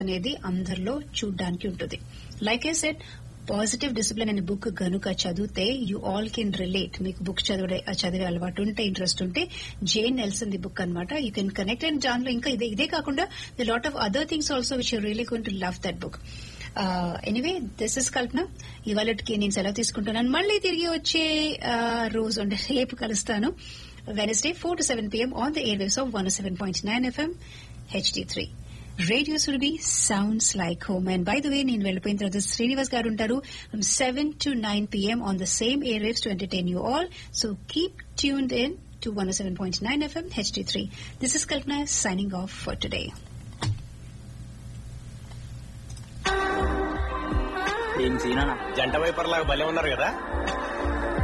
అనేది అందరిలో చూడ్డానికి ఉంటుంది like a set positive discipline అనే బుక్ గనుక చదివితే యూ ఆల్ కెన్ రిలేట్ మీకు బుక్ చదివే చదివే అలవాటు ఉంటే ఇంట్రెస్ట్ ఉంటే జేన్ నెల్సన్ ది బుక్ అనమాట యూ కెన్ కనెక్ట్ అండ్ దానిలో ఇంకా ఇదే ఇదే కాకుండా the lot of other things also which you really gonna love that book anyway this is Kalpana ఇవాళకి నేను సెలవు తీసుకుంటున్నాను మళ్ళీ తిరిగి వచ్చే రోజు అంటే రేపు కలుస్తాను Wednesday four to seven PM on the air waves of one seven point nine FM HD three radio Surabhi sounds like home and by the way నేను వెళ్ళిపోయిన తర్వాత శ్రీనివాస్ గారు ఉంటారు seven to nine PM on the same air waves to entertain you all so keep tuned in to one seven point nine FM HD three this is Kalpana signing off for today ఏం సీనా జంట wiper లాగా భలే ఉన్నారు కదా